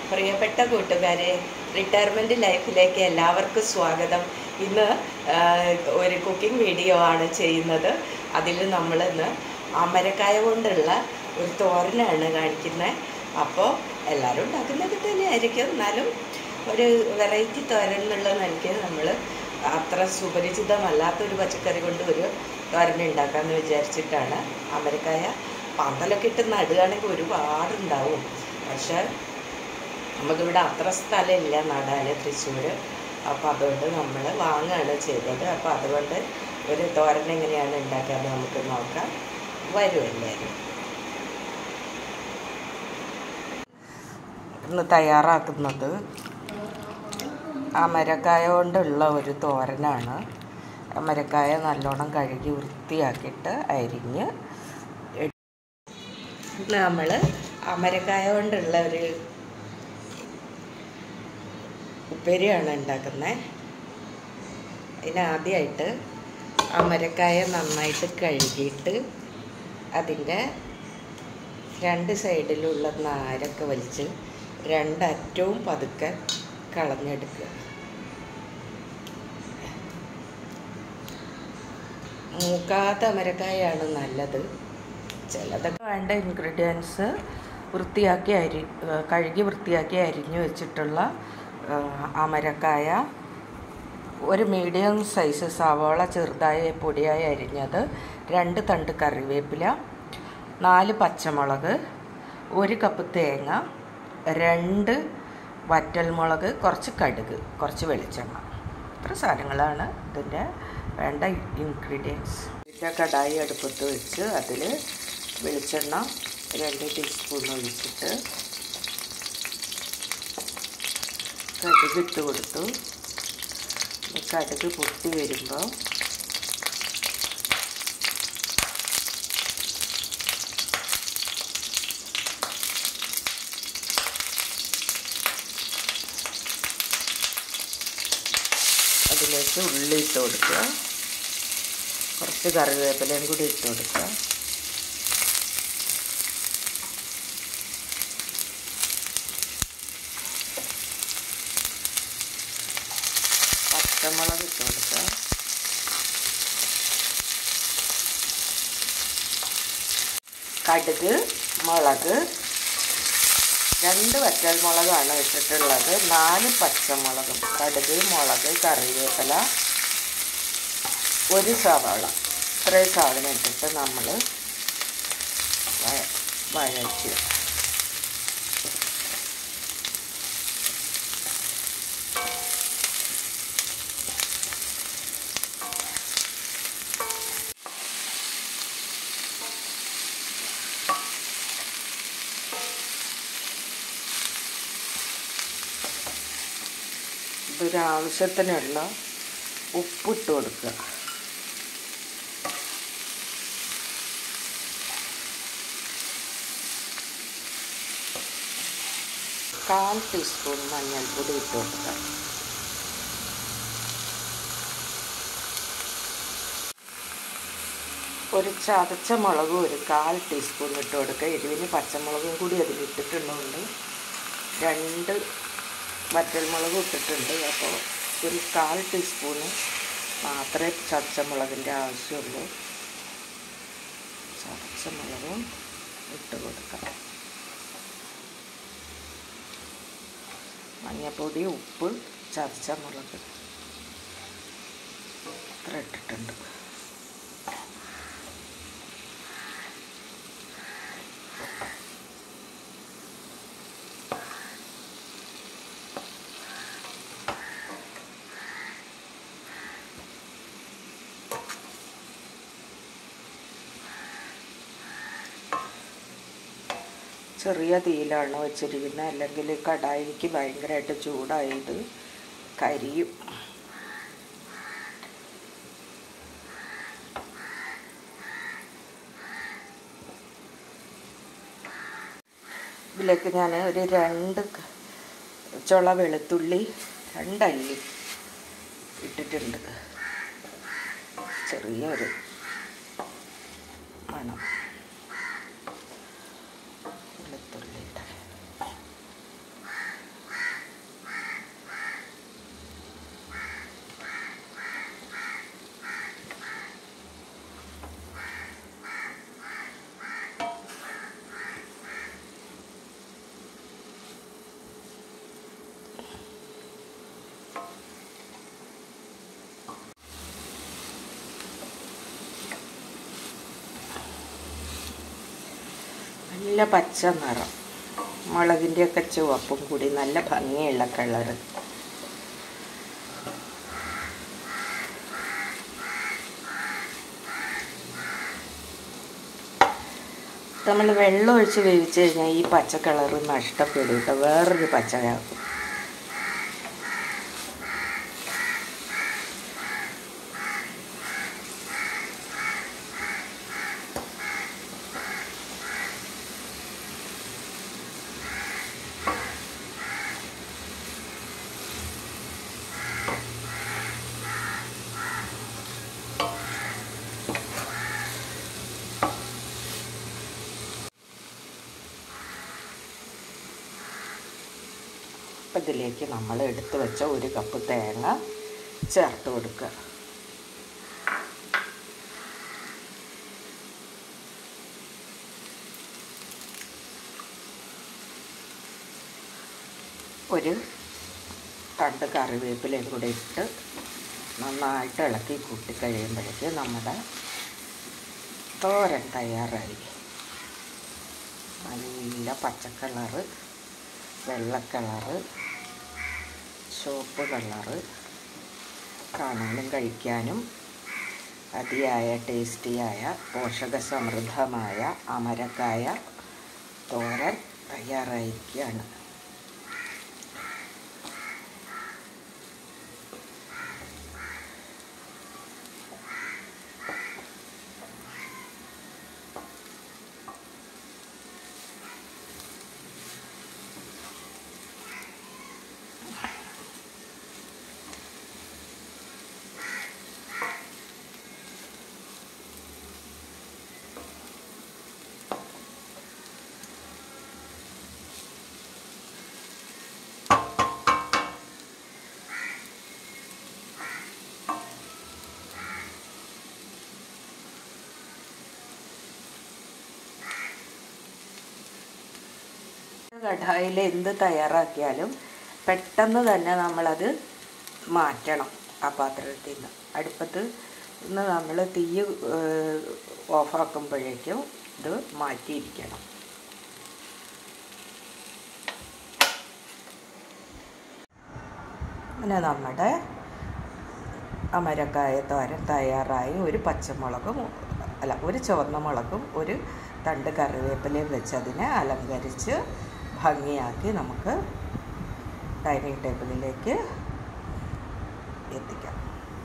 പ്രിയപ്പെട്ട കൂട്ടുകാരെ റിട്ടയർമെൻറ്റ് ലൈഫിലേക്ക് എല്ലാവർക്കും സ്വാഗതം ഇന്ന് ആ, ഒരു കുക്കിംഗ് വീഡിയോ ആണ് ചെയ്യുന്നത് അതിൽ നമ്മളിന്ന് അമരക്കായ കൊണ്ടുള്ള ഒരു തോരനാണ് കാണിക്കുന്നത് അപ്പോൾ എല്ലാവരും ഉണ്ടാക്കുന്നത് തന്നെയായിരിക്കും എന്നാലും ഒരു വെറൈറ്റി തോരൻ എന്നുള്ള നിലയ്ക്ക് നമ്മൾ അത്ര സുപരിചിതമല്ലാത്തൊരു പച്ചക്കറി കൊണ്ട് ഒരു തോരൻ ഉണ്ടാക്കാമെന്ന് വിചാരിച്ചിട്ടാണ് അമരക്കായ പന്തലൊക്കെ ഇട്ട് നടുകയാണെങ്കിൽ ഒരുപാടുണ്ടാവും പക്ഷേ നമുക്കിവിടെ അത്ര സ്ഥലമില്ല നടാൻ തൃശ്ശൂർ അപ്പോൾ അതുകൊണ്ട് നമ്മൾ വാങ്ങുകയാണ് ചെയ്തത് അപ്പോൾ അതുകൊണ്ട് ഒരു തോരൻ എങ്ങനെയാണ് ഉണ്ടാക്കാന്ന് നമുക്ക് നോക്കാം വരും എല്ലാവരും ഇന്ന് തയ്യാറാക്കുന്നത് അമരക്കായ കൊണ്ടുള്ള ഒരു തോരനാണ് അമരക്കായ നല്ലോണം കഴുകി വൃത്തിയാക്കിയിട്ട് അരിഞ്ഞ് നമ്മൾ അമരക്കായ കൊണ്ടുള്ള ഒരു ഉപ്പേരിയാണ് ഉണ്ടാക്കുന്നത് അതിനാദ്യമായിട്ട് അമരക്കായ നന്നായിട്ട് കഴുകിയിട്ട് അതിൻ്റെ രണ്ട് സൈഡിലുള്ള നാരൊക്കെ വലിച്ച് രണ്ടറ്റവും പതുക്കെ കളഞ്ഞെടുക്കുക മൂക്കാത്ത അമരക്കായാണ് നല്ലത് ചിലതൊക്കെ വേണ്ട ഇൻഗ്രീഡിയൻസ് വൃത്തിയാക്കി അരി ഏഹ് കഴുകി വൃത്തിയാക്കി അരിഞ്ഞു വെച്ചിട്ടുള്ള ഏഹ് അമരക്കായ ഒരു മീഡിയം സൈസ് സവാള ചെറുതായി പൊടിയായി അരിഞ്ഞത് രണ്ട് തണ്ട് കറിവേപ്പില നാല് പച്ചമുളക് ഒരു കപ്പ് തേങ്ങ രണ്ട് വറ്റൽമുളക് കുറച്ച് കടുക് കുറച്ച് വെളിച്ചെണ്ണ ഇത്ര സാധനങ്ങളാണ് ഇതിൻ്റെ വേണ്ട ഇൻഗ്രീഡിയൻസ് ഇതിൻ്റെ കടായി അടുപ്പത്ത് വെച്ച് അതിൽ വെളിച്ചെണ്ണ രണ്ട് ടീസ്പൂൺ ഒഴിച്ചിട്ട് കടുക് ഇട്ട് കൊടുത്തു ഈ കടുക് പൊട്ടി വരുമ്പോൾ അതിലേക്ക് ഉള്ളി ഇട്ട് കൊടുക്കുക കുറച്ച് കറിവേപ്പിലയും കൂടി ഇട്ട് കൊടുക്കുക പച്ചമുളക് ഇട്ട് കൊടുക്കുക കടുക് മുളക് രണ്ട് വറ്റൽ മുളകാണ് ഇട്ടിട്ടുള്ളത് നാല് പച്ചമുളകും കടുക് മുളക് കറിവേപ്പില ഒരു സവാള ഇത്രയും സാധനം ഇട്ടിട്ട് നമ്മൾ വഴറ്റി ഇതൊരാവശ്യത്തിനുള്ള ഉപ്പിട്ട് കൊടുക്കുക കാൽ ടീസ്പൂൺ മഞ്ഞൾപ്പൊടി ഇട്ട് കൊടുക്കുക ഒരു ചതച്ച മുളകും ഒരു കാൽ ടീസ്പൂൺ ഇട്ട് കൊടുക്കുക എരിവിന് പച്ചമുളകും കൂടി അതിലിട്ടിട്ടുള്ളതുകൊണ്ട് രണ്ട് വറ്റൽമുളകും ഇട്ടിട്ടുണ്ട് അപ്പോൾ ഒരു കാൽ ടീസ്പൂണ് മാത്രമേ ചതച്ചമുളകിൻ്റെ ആവശ്യമുള്ളൂ ചതച്ചമുളകും ഇട്ട് കൊടുക്കാം മഞ്ഞൾപ്പൊടി ഉപ്പ് ചതച്ചമുളക് ഇത്ര ഇട്ടിട്ടുണ്ട് ചെറിയ തീയിലാണ് വെച്ചിരിക്കുന്നത് അല്ലെങ്കിൽ കടായിക്ക് ഭയങ്കരമായിട്ട് ചൂടായത് കരിയും ഇതിലേക്ക് ഞാൻ ഒരു രണ്ട് ചുള വെളുത്തുള്ളി രണ്ടല്ലി ഇട്ടിട്ടുണ്ട് ചെറിയൊരു മണം വെളുത്തുള്ളിയുടെ നല്ല പച്ച നിറം മുളകിൻ്റെയൊക്കെ ചുവപ്പും കൂടി നല്ല ഭംഗിയുള്ള കളറ് നമ്മൾ വെള്ളം ഒഴിച്ച് വേവിച്ച് കഴിഞ്ഞാൽ ഈ പച്ച കളറ് നഷ്ടപ്പെടും കേട്ടോ വേറൊരു പച്ചയാക്കും അപ്പം ഇതിലേക്ക് നമ്മൾ എടുത്ത് വെച്ച ഒരു കപ്പ് തേങ്ങ ചേർത്ത് കൊടുക്കുക ഒരു രണ്ട് കറിവേപ്പിലയും കൂടെ ഇട്ട് നന്നായിട്ട് ഇളക്കി കൂട്ടി കഴിയുമ്പോഴേക്ക് നമ്മുടെ തോരൻ തയ്യാറായി നല്ല പച്ചക്കളറ് വെള്ളക്കളറ് ചുവപ്പ് കളറ് കാണാനും കഴിക്കാനും അതിയായ ടേസ്റ്റിയായ പോഷകസമൃദ്ധമായ അമരക്കായ തോരൻ തയ്യാറായിരിക്കുകയാണ് കടായിൽ എന്ത് തയ്യാറാക്കിയാലും പെട്ടെന്ന് തന്നെ നമ്മളത് മാറ്റണം ആ പാത്രത്തിൽ നിന്ന് അടുപ്പത്ത് നിന്ന് നമ്മൾ തീ ഓഫാക്കുമ്പോഴേക്കും ഇത് മാറ്റിയിരിക്കണം അങ്ങനെ നമ്മുടെ അമരക്കായ തോരൻ തയ്യാറായി ഒരു പച്ചമുളകും അല്ല ഒരു ചുവന്ന മുളകും ഒരു തണ്ട് കറിവേപ്പിലയും വെച്ച് അതിനെ അലങ്കരിച്ച് ഭംഗിയാക്കി നമുക്ക് ഡൈനിങ് ടേബിളിലേക്ക് എത്തിക്കാം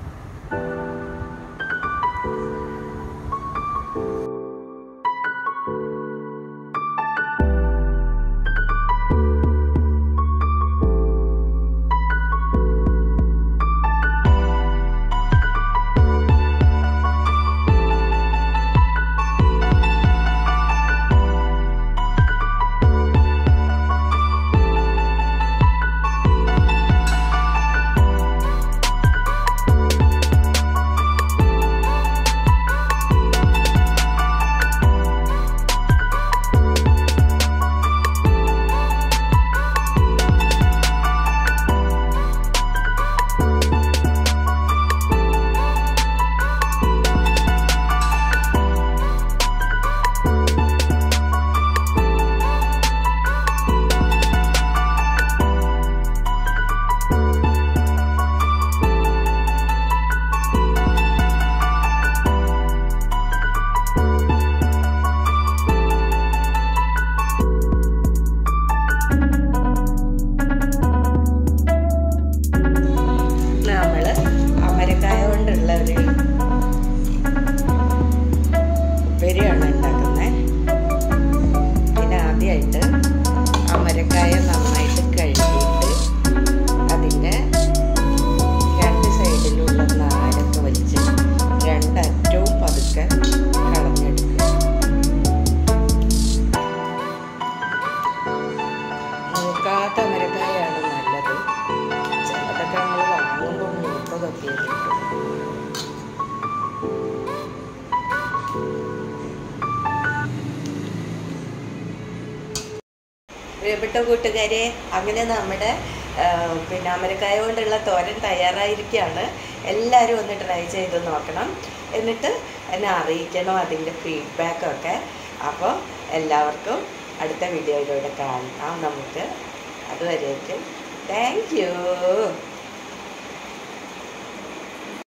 നമ്മൾ അമരക്കായ കൊണ്ടുള്ള ഒരു ഉപ്പേരിയാണ് ഉണ്ടാക്കുന്നത് പിന്നെ ആദ്യമായിട്ട് അമരക്കായ നന്നായിട്ട് കഴുകിയിട്ട് അതിൻ്റെ രണ്ട് സൈഡിലുള്ള നാരൊക്കെ വലിച്ച് രണ്ടറ്റവും പതുക്കെ കളഞ്ഞെടുക്കുക മൂക്കാത്ത അമരക്കായാണ് നല്ലത് ചിലതൊക്കെ നമ്മൾ വാങ്ങുമ്പോൾ മൂത്തതൊക്കെ കിട്ടും പ്രിയപ്പെട്ട കൂട്ടുകാരെ അങ്ങനെ നമ്മുടെ ആ, പിന്നെ അമരക്കായ കൊണ്ടുള്ള തോരൻ തയ്യാറായിരിക്കുകയാണ് എല്ലാവരും ഒന്ന് ട്രൈ ചെയ്ത് നോക്കണം എന്നിട്ട് എന്നെ അറിയിക്കണം അതിൻ്റെ ഫീഡ്ബാക്കൊക്കെ അപ്പോൾ എല്ലാവർക്കും അടുത്ത വീഡിയോയിലൂടെ കാണാം നമുക്ക് അതുവരേക്കും താങ്ക് യു